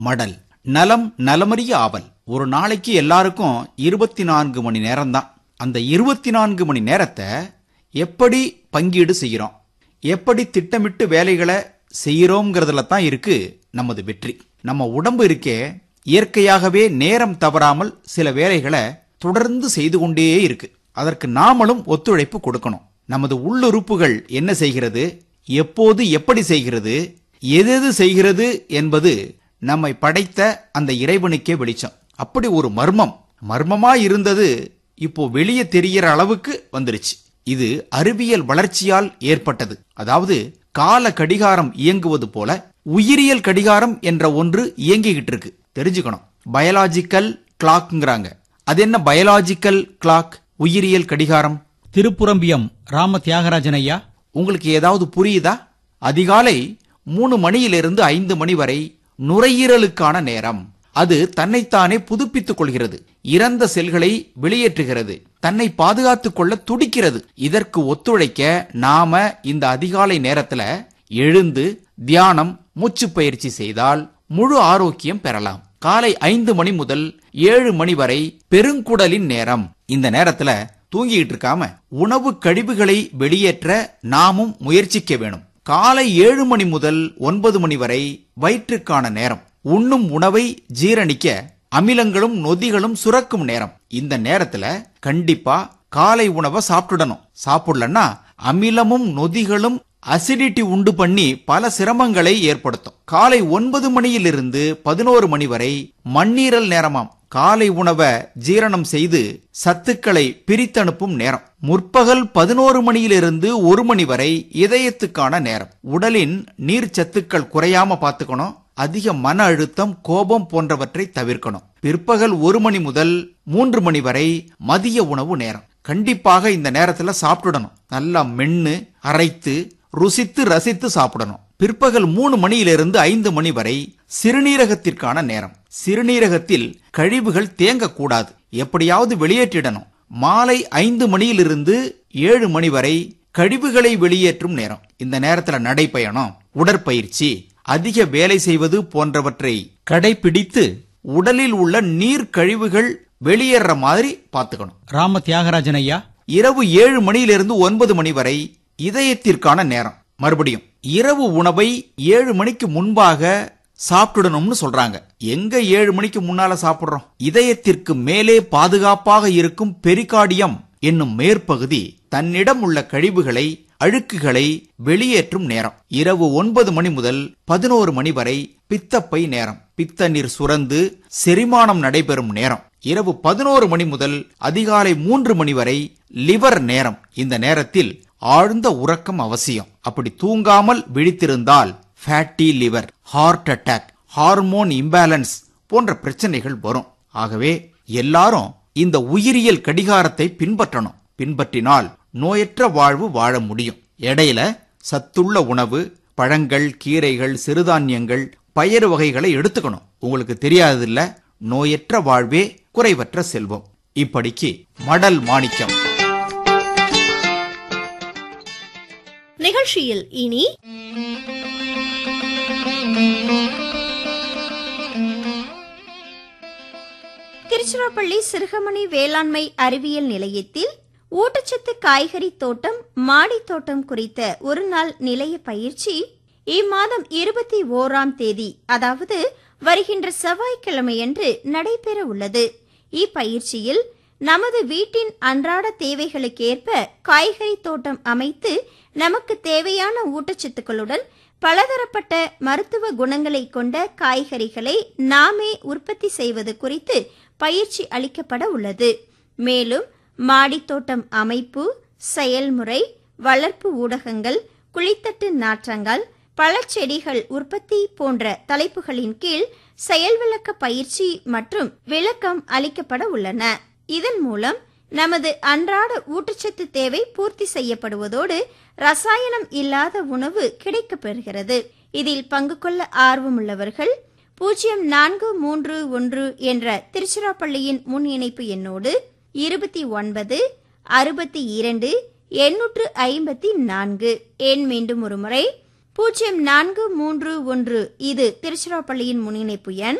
மடல் நலம் நலமறிய ஆவல் ஒரு நாளைக்கு எல்லாருக்கும் இருபத்தி நான்கு மணி நேரம்தான் அந்த இருபத்தி நான்கு மணி நேரத்தை எப்படி பங்கீடு செய்கிறோம் எப்படி திட்டமிட்டு வேலைகளை செய்கிறோங்கிறதுல தான் இருக்கு நமது வெற்றி நம்ம உடம்பு இருக்கே இயற்கையாகவே நேரம் தவறாமல் சில வேலைகளை தொடர்ந்து செய்து கொண்டே இருக்கு அதற்கு நாமளும் ஒத்துழைப்பு கொடுக்கணும் நமது உள்ளுறுப்புகள் என்ன செய்கிறது எப்போது எப்படி செய்கிறது எதெது செய்கிறது என்பது நம்மை படைத்த அந்த இறைவனுக்கே வெளிச்சம் அப்படி ஒரு மர்மம் மர்மமா இருந்தது இப்போ வெளியே தெரிகிற அளவுக்கு வந்துருச்சு இது அறிவியல் வளர்ச்சியால் ஏற்பட்டது அதாவது கால கடிகாரம் இயங்குவது போல உயிரியல் கடிகாரம் என்ற ஒன்று இயங்கிக்கிட்டு இருக்கு தெரிஞ்சுக்கணும் பயாலாஜிக்கல் கிளாக்ங்கிறாங்க அது என்ன பயாலாஜிக்கல் கிளாக் உயிரியல் கடிகாரம் திருப்புரம்பியம் ராம தியாகராஜன் ஐயா உங்களுக்கு ஏதாவது புரியுதா அதிகாலை மூணு மணியிலிருந்து ஐந்து மணி வரை நுரையீரலுக்கான நேரம் அது தன்னைத்தானே புதுப்பித்துக் கொள்கிறது இறந்த செல்களை வெளியேற்றுகிறது தன்னை பாதுகாத்துக் கொள்ள துடிக்கிறது இதற்கு ஒத்துழைக்க நாம இந்த அதிகாலை நேரத்துல எழுந்து தியானம் மூச்சு பயிற்சி செய்தால் முழு ஆரோக்கியம் பெறலாம் காலை ஐந்து மணி முதல் ஏழு மணி வரை பெருங்குடலின் நேரம் இந்த நேரத்துல தூங்கிட்டு இருக்காம உணவு கழிவுகளை வெளியேற்ற நாமும் முயற்சிக்க வேணும் காலை ஏழு மணி முதல் ஒன்பது மணி வரை வயிற்றுக்கான நேரம் உண்ணும் உணவை ஜீரணிக்க அமிலங்களும் நொதிகளும் சுரக்கும் நேரம் இந்த நேரத்துல கண்டிப்பா காலை உணவை சாப்பிட்டுடணும் சாப்பிடலன்னா அமிலமும் நொதிகளும் அசிடிட்டி உண்டு பண்ணி பல சிரமங்களை ஏற்படுத்தும் காலை ஒன்பது மணியிலிருந்து பதினோரு மணி வரை மண்ணீரல் நேரமாம் காலை உணவை ஜீரணம் செய்து சத்துக்களை பிரித்தனுப்பும் நேரம் முற்பகல் பதினோரு மணியிலிருந்து ஒரு மணி வரை இதயத்துக்கான நேரம் உடலின் நீர் சத்துக்கள் குறையாம பார்த்துக்கணும் அதிக மன அழுத்தம் கோபம் போன்றவற்றை தவிர்க்கணும் பிற்பகல் ஒரு மணி முதல் மூன்று மணி வரை மதிய உணவு நேரம் கண்டிப்பாக இந்த நேரத்துல சாப்பிடணும் நல்லா மென்னு அரைத்து ருசித்து ரசித்து சாப்பிடணும் பிற்பகல் மூணு மணியிலிருந்து ஐந்து மணி வரை சிறுநீரகத்திற்கான நேரம் சிறுநீரகத்தில் கழிவுகள் தேங்கக்கூடாது எப்படியாவது வெளியேற்றிடணும் மாலை ஐந்து மணியிலிருந்து ஏழு மணி வரை கழிவுகளை வெளியேற்றும் நேரம் இந்த நேரத்துல நடைப்பயணம் உடற்பயிற்சி அதிக வேலை செய்வது போன்றவற்றை கடைபிடித்து உடலில் உள்ள நீர் கழிவுகள் வெளியேற மாதிரி பார்த்துக்கணும் ராம தியாகராஜன் ஐயா இரவு ஏழு மணியிலிருந்து ஒன்பது மணி வரை இதயத்திற்கான நேரம் மறுபடியும் இரவு உணவை ஏழு மணிக்கு முன்பாக சாப்பிட்டுடணும்னு சொல்றாங்க எங்க ஏழு மணிக்கு முன்னால சாப்பிடுறோம் இதயத்திற்கு மேலே பாதுகாப்பாக இருக்கும் பெரிகார்டியம் என்னும் மேற்பகுதி தன்னிடம் உள்ள கழிவுகளை அழுக்குகளை வெளியேற்றும் நேரம் இரவு ஒன்பது மணி முதல் பதினோரு மணி வரை பித்தப்பை நேரம் பித்த நீர் சுரந்து செரிமானம் நடைபெறும் நேரம் இரவு பதினோரு மணி முதல் அதிகாலை மூன்று மணி வரை லிவர் நேரம் இந்த நேரத்தில் ஆழ்ந்த உறக்கம் அவசியம் அப்படி தூங்காமல் விழித்திருந்தால் fatty liver heart attack hormone imbalance போன்ற பிரச்சனைகள் வரும் ஆகவே எல்லாரும் இந்த உயிரியல் கடிகாரத்தை பின்பற்றணும் பின்பற்றினால் நோயற்ற வாழ்வு வாழ முடியும் இடையில சத்துள்ள உணவு பழங்கள் கீரைகள் சிறுதானியங்கள் பயறு வகைகளை எடுத்துக்கணும் உங்களுக்கு தெரியாததில்ல நோயற்ற வாழ்வே குறைவற்ற செல்வம் இப்படிக்கு மடல் மாணிக்கம் நிகழ்ச்சியில் இனி திருச்சிராப்பள்ளி சிறுகமணி வேளாண்மை அறிவியல் நிலையத்தில் ஊட்டச்சத்து காய்கறி தோட்டம் மாடி தோட்டம் குறித்த ஒரு நாள் நிலைய பயிற்சி இம்மாதம் இருபத்தி ஓராம் தேதி அதாவது வருகின்ற செவ்வாய்க்கிழமையன்று நடைபெற உள்ளது இப்பயிற்சியில் நமது வீட்டின் அன்றாட தேவைகளுக்கேற்ப காய்கறி தோட்டம் அமைத்து நமக்கு தேவையான ஊட்டச்சத்துக்களுடன் பலதரப்பட்ட மருத்துவ குணங்களை கொண்ட காய்கறிகளை நாமே உற்பத்தி செய்வது குறித்து பயிற்சி அளிக்கப்பட உள்ளது மேலும் மாடித்தோட்டம் அமைப்பு செயல்முறை வளர்ப்பு ஊடகங்கள் குளித்தட்டு நாற்றங்கள் பழச்செடிகள் உற்பத்தி போன்ற தலைப்புகளின் கீழ் செயல் விளக்க பயிற்சி மற்றும் விளக்கம் அளிக்கப்பட உள்ளன இதன் மூலம் நமது அன்றாட ஊட்டச்சத்து தேவை பூர்த்தி செய்யப்படுவதோடு ரசாயனம் இல்லாத உணவு கிடைக்கப் பெறுகிறது இதில் பங்கு கொள்ள ஆர்வமுள்ளவர்கள் பூஜ்ஜியம் நான்கு மூன்று ஒன்று என்ற திருச்சிராப்பள்ளியின் முன் இணைப்பு எண்ணோடு இருபத்தி ஒன்பது அறுபத்தி இரண்டு எண்ணூற்று ஐம்பத்தி நான்கு எண் மீண்டும் ஒரு முறை பூஜ்ஜியம் நான்கு மூன்று ஒன்று இது திருச்சிராப்பள்ளியின் முன்னிணைப்பு எண்